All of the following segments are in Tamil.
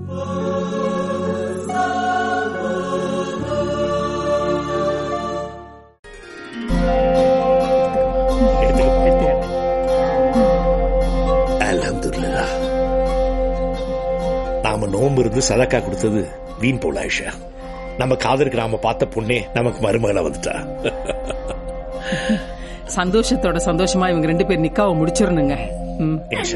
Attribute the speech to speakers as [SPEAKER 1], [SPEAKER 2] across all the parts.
[SPEAKER 1] அல்ஹம்துலில்லாஹ். நாம நோன்பு இருந்து சதக்கா கொடுத்தது வீண் போல ஆயிஷா நம்ம காதலுக்கு நாம பார்த்த பொண்ணே நமக்கு மருமகளா வந்துட்டா
[SPEAKER 2] சந்தோஷத்தோட சந்தோஷமா இவங்க ரெண்டு பேர் நிக்காவை முடிச்சிடணுங்க ம்.
[SPEAKER 1] இன்ஷா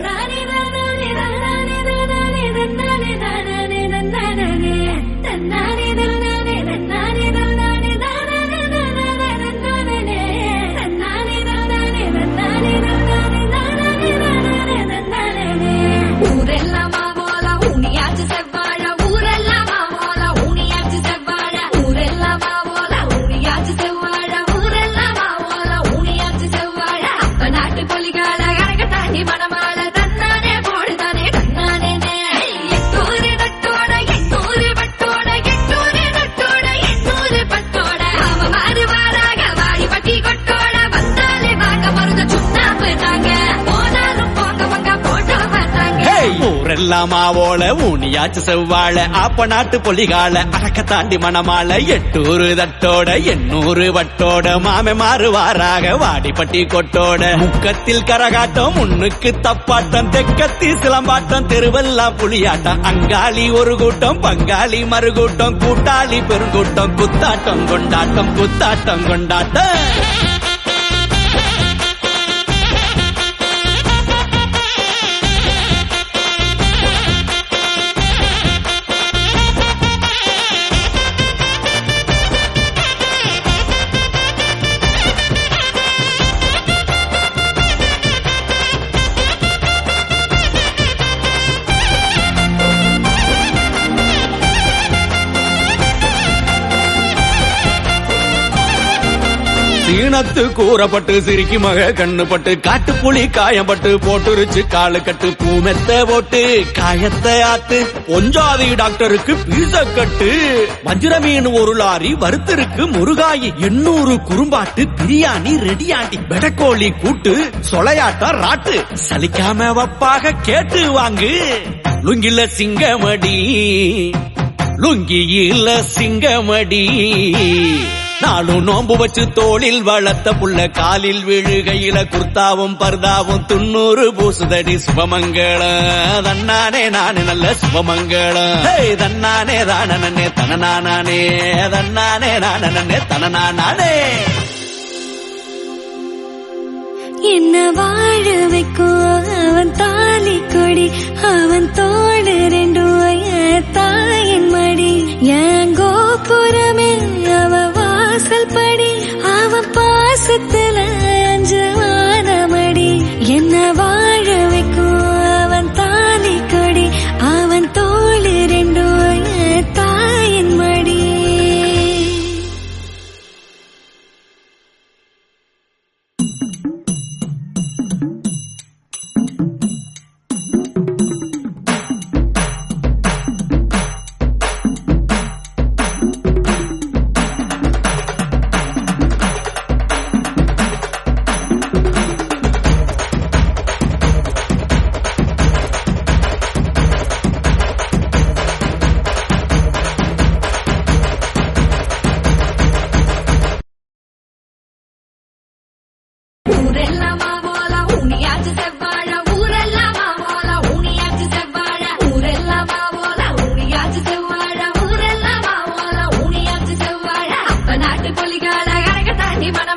[SPEAKER 3] ஊரெல்லாமா போல ஊனியாச்சு செவ்வாழ ஊரெல்லாமா போல ஊனியாச்சு செவ்வாழ ஊரெல்லாமா போல ஊனியாச்சு செவ்வாழ ஊரெல்லாமா போல ஊனியாச்சு செவ்வாழ அப்ப நாட்டு பொலிகால கரக தாண்டி மணமால தன்னானே போடுதானே தன்னானே எட்டூரு நட்டோட எட்டூரு பட்டோட எட்டூரு நட்டோட எட்டூரு பட்டோட அவ மாறு மாறாக வாடி பட்டி கொட்டோட வந்தாலே வாங்க மருத சுண்ணாம்பு தாங்க போனாலும் போங்க பங்க போட்டோ பார்த்தாங்க
[SPEAKER 4] ஊரெல்லாம் மாவோல ஊனியாச்சு செவ்வாழ ஆப்ப நாட்டு பொலிகால அடக்க தாண்டி மணமால எட்டூரு தட்டோட எண்ணூறு வட்டோட மாமே மாறுவாராக வாடிப்பட்டி கொட்டோட முக்கத்தில் கரகாட்டம் முன்னுக்கு தப்பாட்டம் தெக்கத்தி சிலம்பாட்டம் தெருவெல்லாம் புலியாட்டம் அங்காளி ஒரு கூட்டம் பங்காளி மறுகூட்டம் கூட்டாளி பெருங்கூட்டம் குத்தாட்டம் கொண்டாட்டம் குத்தாட்டம் கொண்டாட்டம் சீனத்து கூறப்பட்டு சிரிக்கி மக கண்ணுப்பட்டு காட்டுப்புலி காயப்பட்டு போட்டுருச்சு காலு கட்டு பூமெத்த போட்டு காயத்தை ஆத்து ஒஞ்சாதி டாக்டருக்கு பீச கட்டு வஞ்சிர மீன் ஒரு லாரி வறுத்திருக்கு முருகாயி எண்ணூறு குறும்பாட்டு பிரியாணி ரெடியாண்டி வெடக்கோழி கூட்டு சொலையாட்டம் ராட்டு சலிக்காம வப்பாக கேட்டு வாங்கு லுங்கில சிங்கமடி லுங்கியில சிங்கமடி நாளும் நோம்பு வச்சு தோளில் வளர்த்த புள்ள காலில் விழுகையில குர்த்தாவும் பர்தாவும் துண்ணூறு பூசுதடி சுபமங்களம் தன்னானே நானே நல்ல சுபமங்களம் ஹேய், தன்னானே தானே தனநானே தன்னானே நானே தனநானே
[SPEAKER 3] என்ன வாழ வைக்கும் அவன் தாலி கொடி அவன் தோடு ரெண்டும் தாயின் மடி என் கோபுரமே அவ வாசல் படி அவன் பாசத்துல அஞ்சு வானமடி என்ன வாழ வைக்கும் அவன் தாலி கொடி அவன் தோடு ரெண்டும் தாயின் மடி ஊரெல்லாமா போல ஊனியாச்சு செவ்வாழ ஊரெல்லாமா போல ஊனியாச்சு செவ்வாழ ஊரெல்லாமா போல ஊனியாச்சு செவ்வாழ ஊரெல்லாமா போல ஊனியாச்சு செவ்வாழ அப்ப நாட்டு பொலிகால கரக தாண்டி மண